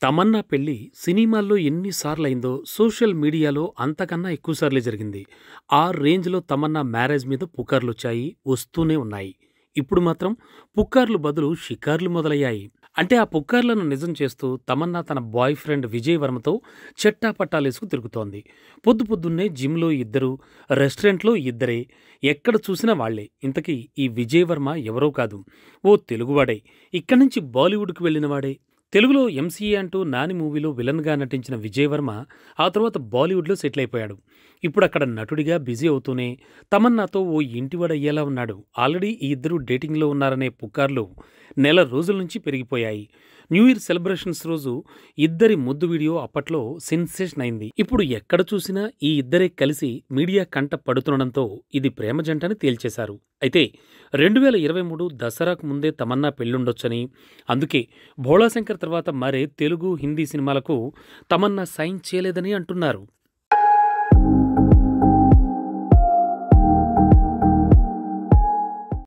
తమన్నా పెళ్లి సినిమాల్లో ఎన్నిసార్లయిందో సోషల్ మీడియాలో అంతకన్నా ఎక్కువసార్లే జరిగింది. ఆ రేంజ్‌లో తమన్నా మ్యారేజ్ మీద పుకార్లొచ్చాయి. వస్తూనే ఉన్నాయి. ఇప్పుడు మాత్రం పుకార్లు బదులు షికార్లు మొదలయ్యాయి. అంటే ఆ పుకార్లను నిజం చేస్తూ తమన్నా తన బాయ్ ఫ్రెండ్ విజయ్ వర్మతో చెట్టాపట్టాలేసుకు తిరుగుతోంది. పొద్దు పొద్దున్నే జిమ్‌లో ఇద్దరు, రెస్టారెంట్‌లో ఇద్దరే, ఎక్కడ చూసినా వాళ్లే. ఇంతకీ ఈ విజయ్ వర్మ ఎవరో కాదు. ఓ తెలుగువాడే. ఇక్కడి నుంచి బాలీవుడ్‌కి వెళ్లిన వాడే. తెలుగులో 'ఎంసీఏ' అంటూ 'నాని' మూవీలో విలన్‌గా నటించిన విజయ్ వర్మ ఆ తర్వాత బాలీవుడ్‌లో సెటిల్ అయిపోయాడు. ఇప్పుడక్కడ నటుడిగా బిజీ అవుతూనే తమన్నాతో ఓ ఇంటివాడయ్యేలా ఉన్నాడు. ఆల్రెడీ ఈ ఇద్దరు డేటింగ్‌లో ఉన్నారనే పుకార్లు నెల రోజుల నుంచి పెరిగిపోయాయి. న్యూ ఇయర్ సెలబ్రేషన్స్ రోజు ఇద్దరి ముద్దు వీడియో అప్పట్లో సెన్సేషన్ అయింది. ఇప్పుడు ఎక్కడ చూసినా ఈ ఇద్దరే కలిసి మీడియా కంట పడుతుండడంతో ఇది ప్రేమ జంటని తేల్చేశారు. అయితే 2023 దసరాకు ముందే తమన్నా పెళ్లుండొచ్చని, అందుకే 'భోళాశంకర్' తర్వాత మరే తెలుగు, హిందీ సినిమాలకు తమన్నా సైన్ చేయలేదని అంటున్నారు.